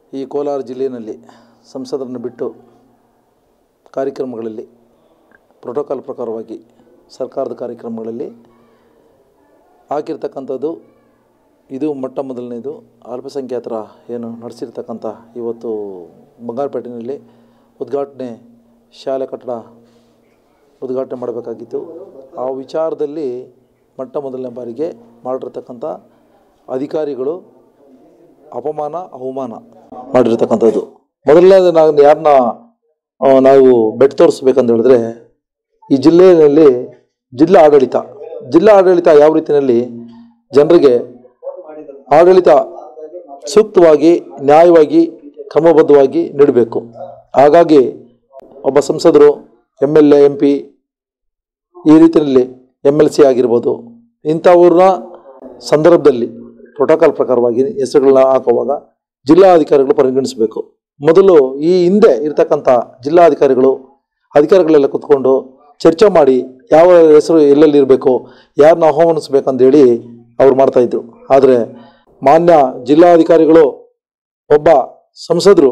ಈ ಕೋಲಾರ ಜಿಲ್ಲೆಯಲ್ಲಿ ಸಂಸದರನ್ನು ಬಿಟ್ಟು ಕಾರ್ಯಕ್ರಮಗಳಲ್ಲಿ ಪ್ರೋಟೋಕಾಲ್ ಪ್ರಕಾರವಾಗಿ ಸರ್ಕಾರದ ಕಾರ್ಯಕ್ರಮಗಳಲ್ಲಿ ಹಾಕಿರ್ತಕ್ಕಂಥದ್ದು ಇದು ಮೊಟ್ಟ ಮೊದಲನೇದು ಅಲ್ಪಸಂಖ್ಯಾತರ ಏನು ನಡೆಸಿರ್ತಕ್ಕಂಥ ಇವತ್ತು ಬಂಗಾರಪೇಟೆಯಲ್ಲಿ ಉದ್ಘಾಟನೆ ಶಾಲೆ ಕಟ್ಟಡ ಉದ್ಘಾಟನೆ ಮಾಡಬೇಕಾಗಿತ್ತು ಆ ವಿಚಾರದಲ್ಲಿ ಮೊಟ್ಟ ಮೊದಲನೇ ಬಾರಿಗೆ ಮಾಡಿರ್ತಕ್ಕಂಥ ಅಧಿಕಾರಿಗಳು ಅಪಮಾನ ಅವಮಾನ ಮಾಡಿರ್ತಕ್ಕಂಥದ್ದು ಮೊದಲನೇದು ನಾವು ಯಾರನ್ನ ಆ, ನಾವು ಬೆಟ್ಟು ತೋರಿಸ್ಬೇಕಂತ ಹೇಳಿದ್ರೆ ಈ ಜಿಲ್ಲೆಯಲ್ಲಿ ಜಿಲ್ಲಾ ಆಡಳಿತ ಜಿಲ್ಲಾ ಆಡಳಿತ ಯಾವ ರೀತಿಯಲ್ಲಿ ಜನರಿಗೆ ಆಡಳಿತ ಸೂಕ್ತವಾಗಿ ನ್ಯಾಯವಾಗಿ ಕ್ರಮಬದ್ಧವಾಗಿ ನೀಡಬೇಕು ಹಾಗಾಗಿ ಒಬ್ಬ ಸಂಸದರು M L A M P ಈ ರೀತಿಯಲ್ಲಿ ಎಮ್ ಎಲ್ ಸಿ ಆಗಿರ್ಬೋದು ಇಂಥವ್ರನ್ನ ಸಂದರ್ಭದಲ್ಲಿ ಪ್ರೋಟೋಕಾಲ್ ಪ್ರಕಾರವಾಗಿ ಹೆಸರುಗಳನ್ನ ಹಾಕುವಾಗ ಜಿಲ್ಲಾಧಿಕಾರಿಗಳು ಪರಿಗಣಿಸಬೇಕು ಮೊದಲು ಈ ಹಿಂದೆ ಇರ್ತಕ್ಕಂಥ ಜಿಲ್ಲಾಧಿಕಾರಿಗಳು ಅಧಿಕಾರಿಗಳೆಲ್ಲ ಕುತ್ಕೊಂಡು ಚರ್ಚೆ ಮಾಡಿ ಯಾವ ಹೆಸರು ಎಲ್ಲೆಲ್ಲಿ ಇರಬೇಕು ಯಾರನ್ನ ಆಹ್ವಾನಿಸ್ಬೇಕಂತೇಳಿ ಅವ್ರು ಮಾಡ್ತಾಯಿದ್ರು ಆದರೆ ಮಾನ್ಯ ಜಿಲ್ಲಾಧಿಕಾರಿಗಳು ಒಬ್ಬ ಸಂಸದರು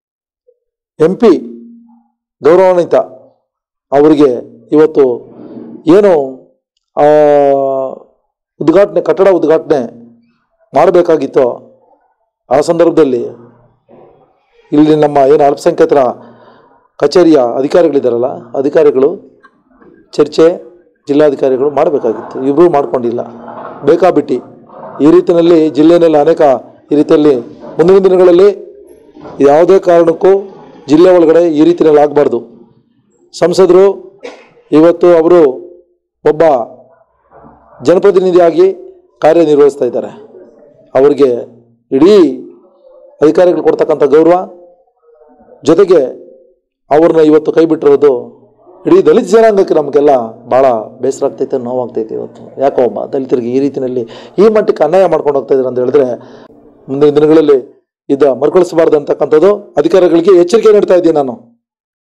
ಎಂ ಪಿ ಗೌರವಾನ್ವಿತ ಅವರಿಗೆ ಇವತ್ತು ಏನು ಆ, ಉದ್ಘಾಟನೆ ಕಟ್ಟಡ ಉದ್ಘಾಟನೆ ಮಾಡಬೇಕಾಗಿತ್ತೋ ಆ ಸಂದರ್ಭದಲ್ಲಿ ಇಲ್ಲಿ ನಮ್ಮ ಏನು ಅಲ್ಪಸಂಖ್ಯಾತರ ಕಚೇರಿಯ ಅಧಿಕಾರಿಗಳಿದ್ದಾರಲ್ಲ ಅಧಿಕಾರಿಗಳು ಚರ್ಚೆ ಜಿಲ್ಲಾಧಿಕಾರಿಗಳು ಮಾಡಬೇಕಾಗಿತ್ತು ಇಬ್ಬರೂ ಮಾಡ್ಕೊಂಡಿಲ್ಲ ಬೇಕಾಬಿಟ್ಟು ಈ ರೀತಿಯಲ್ಲಿ ಜಿಲ್ಲೆಯಲ್ಲಿ ಅನೇಕ ಈ ರೀತಿಯಲ್ಲಿ ಮುಂದಿನ ದಿನಗಳಲ್ಲಿ ಯಾವುದೇ ಕಾರಣಕ್ಕೂ ಜಿಲ್ಲೆ ಒಳಗಡೆ ಈ ರೀತಿಯಲ್ಲಿ ಆಗಬಾರ್ದು ಸಂಸದರು ಇವತ್ತು ಅವರು ಒಬ್ಬ ಜನಪ್ರತಿನಿಧಿಯಾಗಿ ಕಾರ್ಯನಿರ್ವಹಿಸ್ತಾ ಇದ್ದಾರೆ ಅವರಿಗೆ ಇಡೀ ಅಧಿಕಾರಿಗಳು ಕೊಡ್ತಕ್ಕಂಥ ಗೌರವ ಜೊತೆಗೆ ಅವ್ರನ್ನ ಇವತ್ತು ಕೈ ಬಿಟ್ಟಿರೋದು ಇಡೀ ದಲಿತ ಜನಾಂಗಕ್ಕೆ ನಮಗೆಲ್ಲ ಭಾಳ ಬೇಸರ ಆಗ್ತೈತೆ ನೋವಾಗ್ತೈತೆ ಇವತ್ತು ಯಾಕೋ ಒಬ್ಬ ದಲಿತರಿಗೆ ಈ ರೀತಿಯಲ್ಲಿ ಈ ಮಟ್ಟಕ್ಕೆ ಅನ್ಯಾಯ ಮಾಡ್ಕೊಂಡು ಹೋಗ್ತಾ ಇದ್ದಾರೆ ಅಂತ ಹೇಳಿದ್ರೆ ಮುಂದಿನ ದಿನಗಳಲ್ಲಿ ಇದ ಮರುಕಳಿಸಬಾರ್ದು ಅಂತಕ್ಕಂಥದ್ದು ಅಧಿಕಾರಿಗಳಿಗೆ ಎಚ್ಚರಿಕೆ ನೀಡ್ತಾ ಇದ್ದೀನಿ ನಾನು